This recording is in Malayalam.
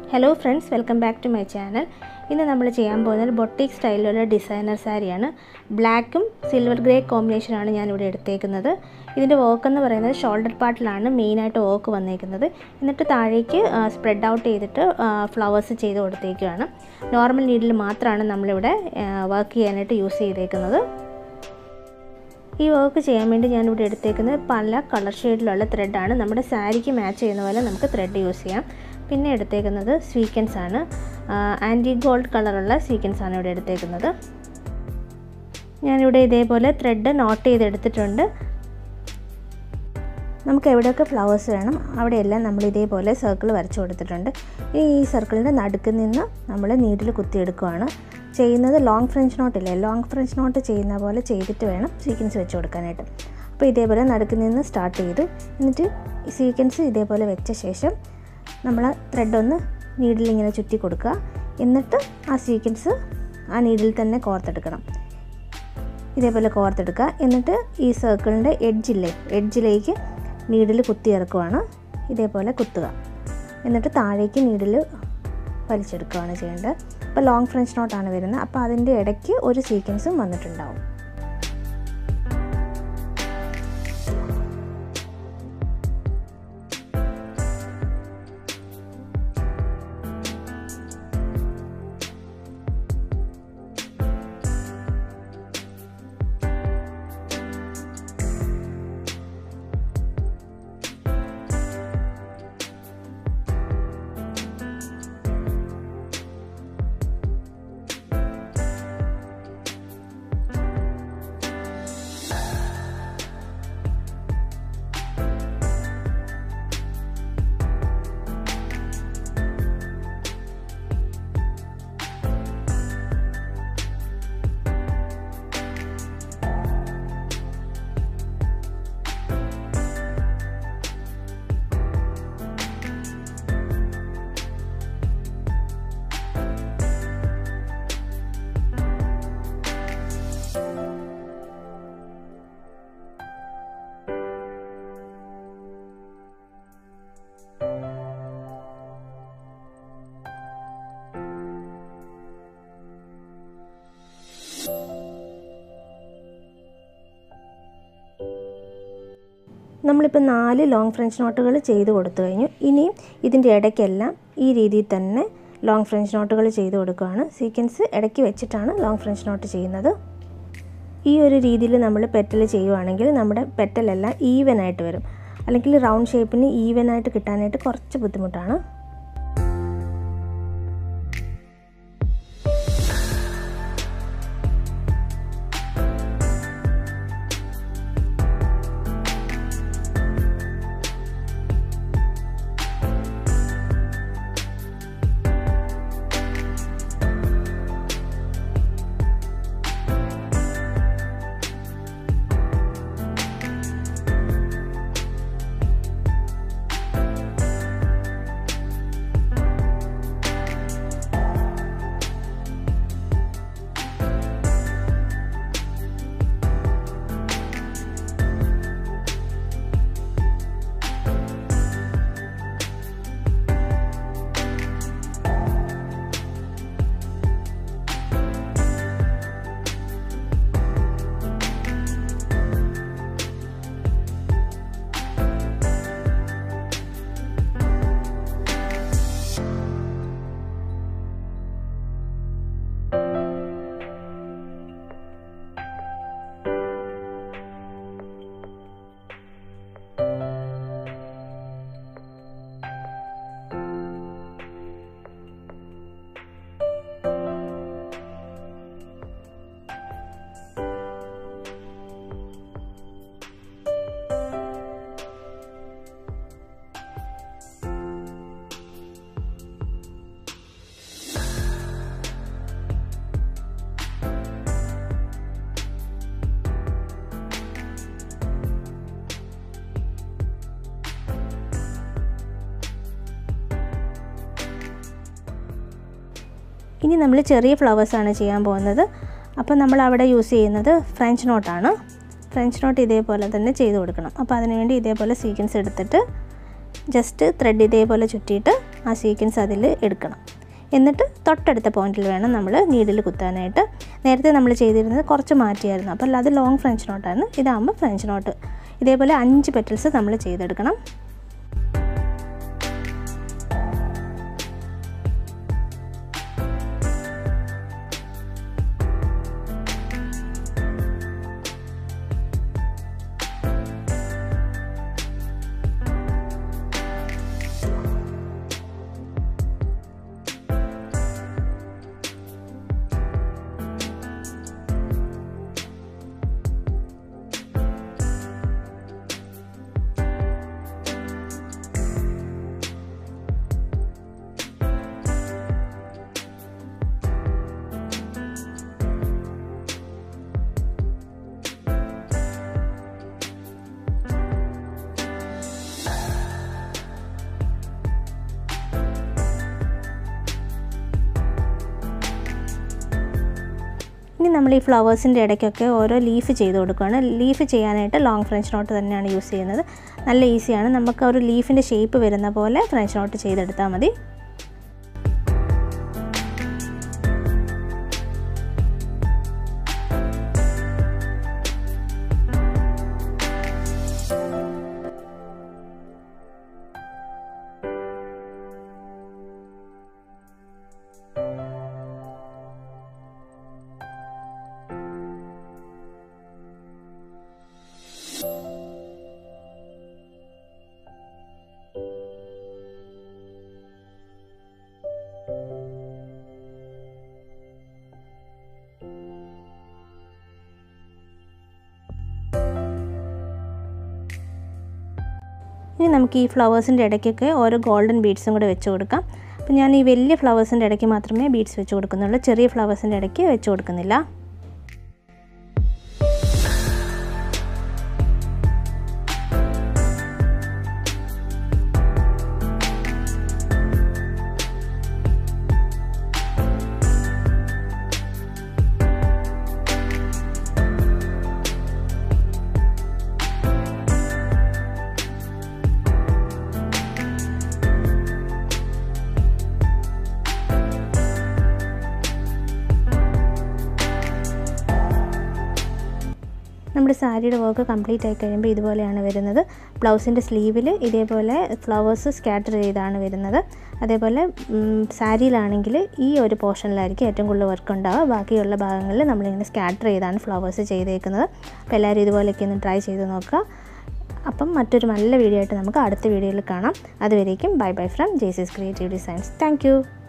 hello friends welcome back to my channel ഇന്ന് നമ്മൾ ചെയ്യാൻ പോകുന്നത് ബൊട്ടിക് സ്റ്റൈലിലുള്ള ഡിസൈനർ സാരിയാണ് ബ്ലാക്കും സിൽവർ ഗ്രേ കോമ്പിനേഷനാണ് ഞാനിവിടെ എടുത്തേക്കുന്നത് ഇതിൻ്റെ വർക്ക് എന്ന് പറയുന്നത് ഷോൾഡർ പാർട്ടിലാണ് മെയിനായിട്ട് വർക്ക് വന്നേക്കുന്നത് എന്നിട്ട് താഴേക്ക് സ്പ്രെഡ് ഔട്ട് ചെയ്തിട്ട് ഫ്ലവേഴ്സ് ചെയ്ത് കൊടുത്തേക്കുകയാണ് നോർമൽ നീഡിൽ മാത്രമാണ് നമ്മളിവിടെ വർക്ക് ചെയ്യാനായിട്ട് യൂസ് ചെയ്തേക്കുന്നത് ഈ വർക്ക് ചെയ്യാൻ വേണ്ടി ഞാനിവിടെ എടുത്തേക്കുന്നത് പല കളർ ഷെയ്ഡിലുള്ള ത്രെഡാണ് നമ്മുടെ സാരിക്ക് മാച്ച് ചെയ്യുന്ന പോലെ നമുക്ക് ത്രെഡ് യൂസ് ചെയ്യാം പിന്നെ എടുത്തേക്കുന്നത് സ്വീക്കൻസ് ആണ് ആൻറ്റി ഗോൾഡ് കളറുള്ള സ്വീക്കൻസ് ആണ് ഇവിടെ എടുത്തേക്കുന്നത് ഞാനിവിടെ ഇതേപോലെ ത്രെഡ് നോട്ട് ചെയ്തെടുത്തിട്ടുണ്ട് നമുക്ക് എവിടെയൊക്കെ ഫ്ലവേഴ്സ് വേണം അവിടെയെല്ലാം നമ്മൾ ഇതേപോലെ സർക്കിൾ വരച്ചു കൊടുത്തിട്ടുണ്ട് ഇനി ഈ സർക്കിളിൻ്റെ നടുക്ക് നിന്ന് നമ്മൾ നീഡിൽ കുത്തിയെടുക്കുകയാണ് ചെയ്യുന്നത് ലോങ് ഫ്രഞ്ച് നോട്ടില്ലേ ലോങ് ഫ്രഞ്ച് നോട്ട് ചെയ്യുന്ന പോലെ ചെയ്തിട്ട് വേണം സീക്വൻസ് വെച്ച് കൊടുക്കാനായിട്ട് അപ്പോൾ ഇതേപോലെ നടുക്ക് നിന്ന് സ്റ്റാർട്ട് ചെയ്തു എന്നിട്ട് ഈ സീക്വൻസ് ഇതേപോലെ വെച്ച ശേഷം നമ്മൾ ത്രെഡ് ഒന്ന് നീഡിൽ ഇങ്ങനെ ചുറ്റി കൊടുക്കുക എന്നിട്ട് ആ സീക്വൻസ് ആ നീഡിൽ തന്നെ കോർത്തെടുക്കണം ഇതേപോലെ കോർത്തെടുക്കുക എന്നിട്ട് ഈ സർക്കിളിൻ്റെ എഡ്ജില്ലേ എഡ്ജിലേക്ക് നീഡിൽ കുത്തി ഇറക്കുവാണ് ഇതേപോലെ കുത്തുക എന്നിട്ട് താഴേക്ക് നീഡിൽ വലിച്ചെടുക്കുകയാണ് ചെയ്യേണ്ടത് ഇപ്പോൾ ലോങ് ഫ്രഞ്ച് നോട്ടാണ് വരുന്നത് അപ്പോൾ അതിൻ്റെ ഇടയ്ക്ക് ഒരു സീക്വൻസും വന്നിട്ടുണ്ടാവും നമ്മളിപ്പോൾ നാല് ലോങ് ഫ്രഞ്ച് നോട്ടുകൾ ചെയ്ത് കൊടുത്തു കഴിഞ്ഞു ഇനിയും ഇതിൻ്റെ ഇടയ്ക്കെല്ലാം ഈ രീതിയിൽ തന്നെ ലോങ് ഫ്രഞ്ച് നോട്ടുകൾ ചെയ്ത് കൊടുക്കുകയാണ് സീക്വൻസ് ഇടയ്ക്ക് വെച്ചിട്ടാണ് ലോങ് ഫ്രഞ്ച് നോട്ട് ചെയ്യുന്നത് ഈ ഒരു രീതിയിൽ നമ്മൾ പെറ്റൽ ചെയ്യുവാണെങ്കിൽ നമ്മുടെ പെറ്റലെല്ലാം ഈവൻ ആയിട്ട് വരും അല്ലെങ്കിൽ റൗണ്ട് ഷേപ്പിന് ഈവൻ ആയിട്ട് കിട്ടാനായിട്ട് കുറച്ച് ബുദ്ധിമുട്ടാണ് ഇനി നമ്മൾ ചെറിയ ഫ്ലവേഴ്സാണ് ചെയ്യാൻ പോകുന്നത് അപ്പോൾ നമ്മൾ അവിടെ യൂസ് ചെയ്യുന്നത് ഫ്രഞ്ച് നോട്ടാണ് ഫ്രഞ്ച് നോട്ട് ഇതേപോലെ തന്നെ ചെയ്ത് കൊടുക്കണം അപ്പോൾ അതിനുവേണ്ടി ഇതേപോലെ സീക്വൻസ് എടുത്തിട്ട് ജസ്റ്റ് ത്രെഡ് ഇതേപോലെ ചുറ്റിയിട്ട് ആ സീക്വൻസ് അതിൽ എടുക്കണം എന്നിട്ട് തൊട്ടടുത്ത പോയിന്റിൽ വേണം നമ്മൾ നീഡിൽ കുത്താനായിട്ട് നേരത്തെ നമ്മൾ ചെയ്തിരുന്നത് കുറച്ച് മാറ്റിയായിരുന്നു അപ്പോൾ അത് ലോങ് ഫ്രഞ്ച് നോട്ടായിരുന്നു ഇതാകുമ്പോൾ ഫ്രഞ്ച് നോട്ട് ഇതേപോലെ അഞ്ച് പെറ്റൽസ് നമ്മൾ ചെയ്തെടുക്കണം ഇനി നമ്മൾ ഈ ഫ്ലവേഴ്സിൻ്റെ ഇടയ്ക്കൊക്കെ ഓരോ ലീഫ് ചെയ്ത് കൊടുക്കുകയാണ് ലീഫ് ചെയ്യാനായിട്ട് ലോങ് ഫ്രഞ്ച് നോട്ട് തന്നെയാണ് യൂസ് ചെയ്യുന്നത് നല്ല ഈസിയാണ് നമുക്ക് ഒരു ലീഫിൻ്റെ ഷേപ്പ് വരുന്ന പോലെ ഫ്രഞ്ച് നോട്ട് ചെയ്തെടുത്താൽ മതി ഇനി നമുക്ക് ഈ ഫ്ലവേഴ്സിൻ്റെ ഇടയ്ക്കൊക്കെ ഓരോ ഗോൾഡൻ ബീഡ്സും കൂടെ വെച്ച് കൊടുക്കാം അപ്പോൾ ഞാൻ ഈ വലിയ ഫ്ലവേഴ്സിൻ്റെ ഇടയ്ക്ക് മാത്രമേ ബീഡ്സ് വെച്ച് കൊടുക്കുന്നുള്ളൂ ചെറിയ ഫ്ലവേഴ്സിൻ്റെ ഇടയ്ക്ക് വെച്ച് കൊടുക്കുന്നില്ല നമ്മുടെ സാരിയുടെ വർക്ക് കംപ്ലീറ്റ് ആയി കഴിയുമ്പോൾ ഇതുപോലെയാണ് വരുന്നത് ബ്ലൗസിൻ്റെ സ്ലീവിൽ ഇതേപോലെ ഫ്ലവേഴ്സ് സ്കാറ്റർ ചെയ്താണ് വരുന്നത് അതേപോലെ സാരിയിലാണെങ്കിൽ ഈ ഒരു പോർഷനിലായിരിക്കും ഏറ്റവും കൂടുതൽ വർക്ക് ഉണ്ടാവുക ബാക്കിയുള്ള ഭാഗങ്ങളിൽ നമ്മളിങ്ങനെ സ്കാറ്റർ ചെയ്താണ് ഫ്ലവേഴ്സ് ചെയ്തേക്കുന്നത് അപ്പോൾ എല്ലാവരും ഇതുപോലെയൊക്കെ ഒന്ന് ട്രൈ ചെയ്ത് നോക്കുക അപ്പം മറ്റൊരു നല്ല വീഡിയോ ആയിട്ട് നമുക്ക് അടുത്ത വീഡിയോയിൽ കാണാം അതുവരേക്കും bye bye from Jaycees creative designs thank